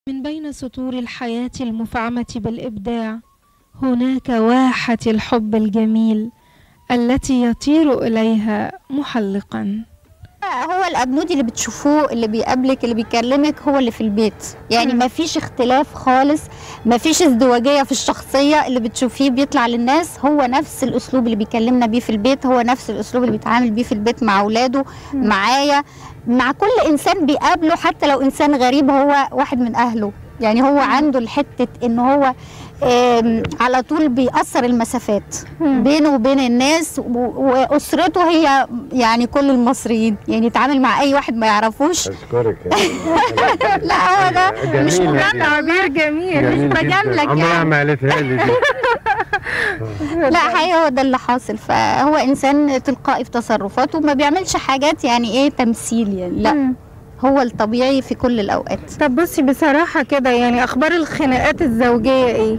من بين سطور الحياة المفعمة بالإبداع هناك واحة الحب الجميل التي يطير إليها محلقا هو الابنودي اللي بتشوفوه اللي بيقابلك اللي بيكلمك هو اللي في البيت يعني مم. ما فيش اختلاف خالص ما فيش ازدواجيه في الشخصيه اللي بتشوفيه بيطلع للناس هو نفس الاسلوب اللي بيكلمنا بيه في البيت هو نفس الاسلوب اللي بيتعامل بيه في البيت مع اولاده مم. معايا مع كل انسان بيقابله حتى لو انسان غريب هو واحد من اهله يعني هو عنده الحته ان هو آم، على طول بيأثر المسافات مم. بينه وبين الناس و- واسرته هي يعني كل المصريين يعني يتعامل مع اي واحد ما يعرفوش اشكرك لا هو ده مش جميلة مجامله دي. تعبير جميل جميل مش جداً. بجاملك عمرها يعني. ما قالتها لي دي لا حقيقة هو ده اللي حاصل فهو انسان تلقائي في تصرفاته ما بيعملش حاجات يعني ايه تمثيل يعني لا مم. هو الطبيعي في كل الاوقات طب بصي بصراحة كده يعني أخبار الخناقات الزوجية إيه؟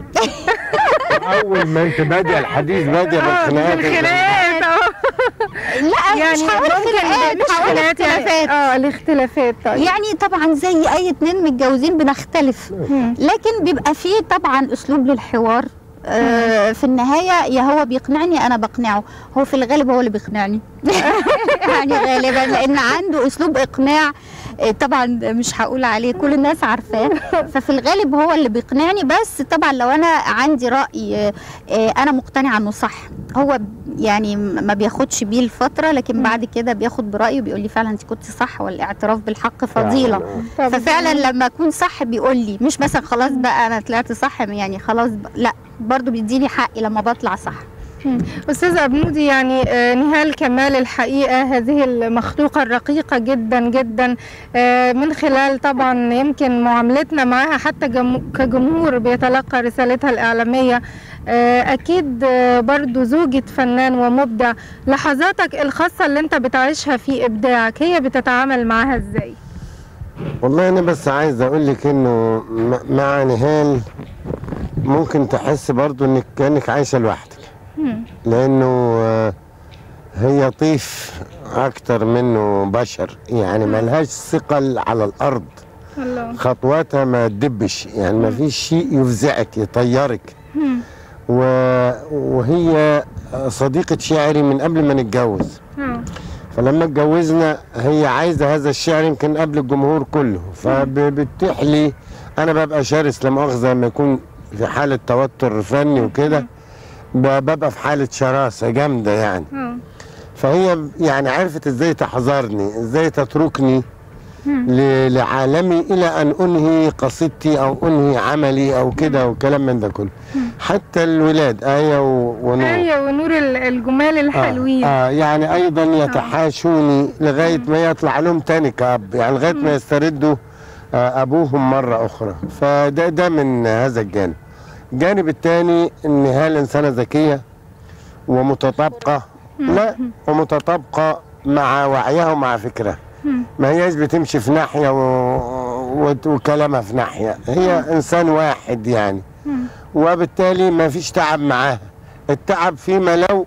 اول ما انت بادئ الحديث بادئ آه، بالخناقات بالخناقات اه لا يعني مش هقول ممكن خناقات مش هقول خناقات يعني اختلافات اه الاختلافات طيب يعني طبعا زي اي اتنين متجوزين بنختلف مم. لكن بيبقى فيه طبعا اسلوب للحوار آه، في النهاية يا هو بيقنعني أنا بقنعه هو في الغالب هو اللي بيقنعني يعني غالبا لأن عنده أسلوب إقناع آه، طبعا مش هقول عليه كل الناس عارفاه ففي الغالب هو اللي بيقنعني بس طبعا لو أنا عندي رأي آه، آه، أنا مقتنعة إنه صح هو يعني ما بياخدش بيه الفترة لكن بعد كده بياخد برأيي وبيقول لي فعلا أنت كنت صح والاعتراف بالحق فضيلة طب ففعلا لما اكون صح بيقول لي مش مثلا خلاص بقى انا طلعت صح يعني خلاص ب... لا برضو بيديني حقي لما بطلع صح أستاذة أبنودي يعني آه، نهال كمال الحقيقة هذه المخلوقة الرقيقة جدا جدا آه، من خلال طبعا يمكن معاملتنا معها حتى جم- كجمهور بيتلقى رسالتها الإعلامية آه، أكيد آه، برضو زوجة فنان ومبدع لحظاتك الخاصة اللي أنت بتعيشها في إبداعك هي بتتعامل معها إزاي؟ والله انا بس عايز اقول لك انه م- مع نهال ممكن تحس برضو انك كانك عايشه لوحدك مم. لانه آه، هي طيف اكتر منه بشر يعني ملهاش ثقل على الارض الله خطواتها ما تدبش يعني ما فيش شيء يفزعك يطيرك مم. و... وهي صديقة شعري من قبل ما نتجوز آه. فلما اتجوزنا هي عايزة هذا الشعر يمكن قبل الجمهور كله فبتتيح لي أنا ببقى شرس لما مؤاخذة لما يكون في حالة توتر فني وكده ب- ببقى في حالة شراسة جامدة يعني آه. فهي يعني عرفت ازاي تحذرني ازاي تتركني ل- لعالمي الى ان انهي قصيدتي او انهي عملي او كده وكلام من ده كله حتى الولاد ايه و- ونور آية ونور ال- الجمال الحلوين آه, اه يعني ايضا يتحاشوني لغايه ما يطلع لهم تاني كاب يعني لغايه ما يستردوا آه ابوهم مره اخرى فده ده من هذا الجانب الجانب الثاني ان هال انسانه ذكيه ومتطابقه لا ومتطابقه مع وعيها ومع فكرها ما هياش بتمشي في ناحيه و... و... وكلامها في ناحيه هي انسان واحد يعني وبالتالي ما فيش تعب معاها التعب فيما لو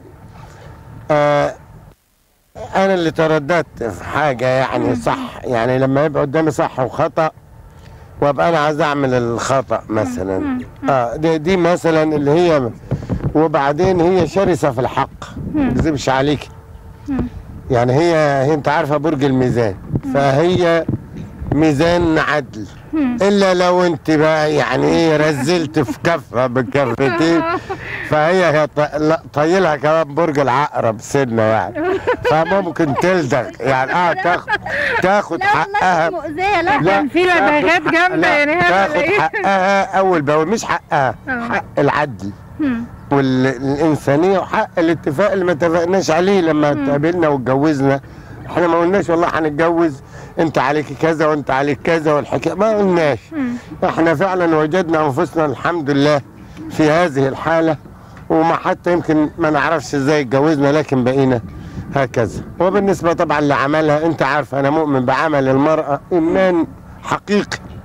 آه انا اللي ترددت في حاجه يعني صح يعني لما يبقى قدامي صح وخطا وابقى انا عايز اعمل الخطا مثلا اه دي, دي مثلا اللي هي وبعدين هي شرسه في الحق ما اكذبش عليك يعني هي, هي انت عارفه برج الميزان فهي ميزان عدل الا لو انت بقى يعني ايه رزلت في كفه بكفتين فهي هي ط- لا، طيلها كمان برج العقرب سنه يعني فممكن تلدغ يعني اه تاخد تاخد حقها مؤذيه لا كان في لدغات تاخد حق- جامدة لا، يعني هذا تاخد إيه؟ حقها اول باول مش حقها آه. حق العدل مم. والإنسانية وحق الاتفاق اللي ما اتفقناش عليه لما اتقابلنا واتجوزنا احنا ما قلناش والله هنتجوز انت عليك كذا وانت عليك كذا والحكايه ما قلناش احنا فعلا وجدنا انفسنا الحمد لله في هذه الحاله وما حتى يمكن ما نعرفش ازاي اتجوزنا لكن بقينا هكذا وبالنسبه طبعا لعملها انت عارف انا مؤمن بعمل المراه ايمان حقيقي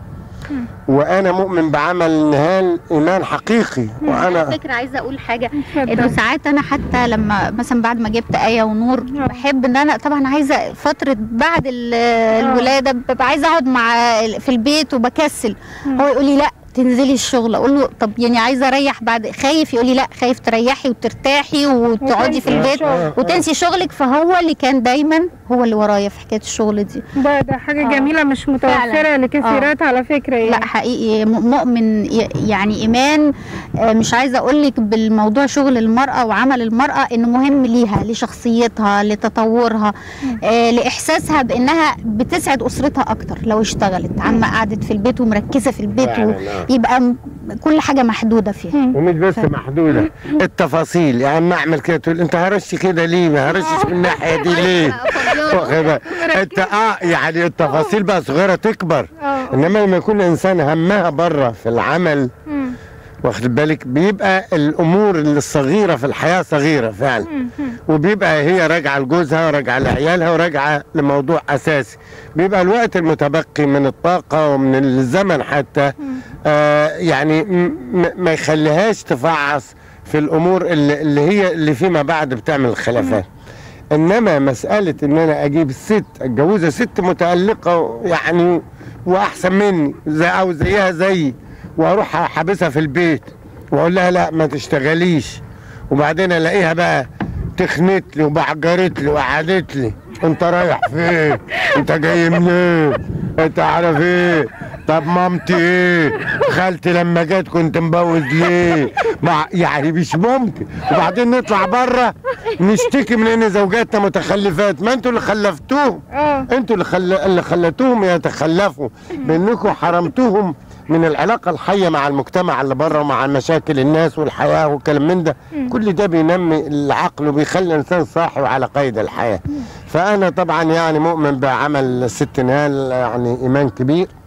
وانا مؤمن بعمل نهال ايمان حقيقي على وانا فكره عايزه اقول حاجه اتفضل. انه ساعات انا حتى لما مثلا بعد ما جبت ايه ونور آه. بحب ان انا طبعا عايزه فتره بعد ال- الولاده ببقى عايزه اقعد مع في البيت وبكسل هو يقول لي لا تنزلي الشغل اقول له طب يعني عايزه اريح بعد خايف يقول لي لا خايف تريحي وترتاحي وتقعدي في وتنسي البيت الشغل. وتنسي شغلك فهو اللي كان دايما هو اللي ورايا في حكايه الشغل دي ده ده حاجه آه. جميله مش متوفره فعلا. لكثيرات على فكره يعني لا حقيقي م- مؤمن ي- يعني ايمان آه، مش عايزه اقول لك بالموضوع شغل المراه وعمل المراه انه مهم ليها لشخصيتها لتطورها آه، لاحساسها بانها بتسعد اسرتها اكتر لو اشتغلت عما قعدت في البيت ومركزه في البيت فعلا، آه. ويبقى م- كل حاجه محدوده فيها ومش بس محدوده التفاصيل يعني ما اعمل كده تقول انت هرش كده ليه ما هرشش من الناحيه دي ليه واخد بالك؟ انت اه يعني التفاصيل بقى صغيره تكبر اه انما لما يكون الانسان همها بره في العمل مم. واخد بالك بيبقى الامور الصغيره في الحياه صغيره فعلا وبيبقى هي راجعه لجوزها وراجعه لعيالها وراجعه لموضوع اساسي بيبقى الوقت المتبقي من الطاقه ومن الزمن حتى آه يعني م- م- ما يخليهاش تفعص في الامور اللي, اللي هي اللي فيما بعد بتعمل الخلافات انما مساله ان انا اجيب الست اتجوزها ست متالقه يعني واحسن مني زي او زيها زيي واروح حابسها في البيت واقول لها لا ما تشتغليش وبعدين الاقيها بقى تخنت لي وبعجرت لي وقعدت لي انت رايح فين انت جاي منين انت عارف ايه طب مامتي ايه خالتي لما جت كنت مبوز ليه مع يعني مش ممكن وبعدين نطلع بره نشتكي من ان زوجاتنا متخلفات ما انتوا اللي خلفتوهم اه انتوا اللي, خل... اللي خلتوهم يتخلفوا بانكم حرمتوهم من العلاقه الحيه مع المجتمع اللي بره ومع مشاكل الناس والحياه والكلام من ده كل ده بينمي العقل وبيخلي الانسان صاحي وعلى قيد الحياه فانا طبعا يعني مؤمن بعمل الست نهال يعني ايمان كبير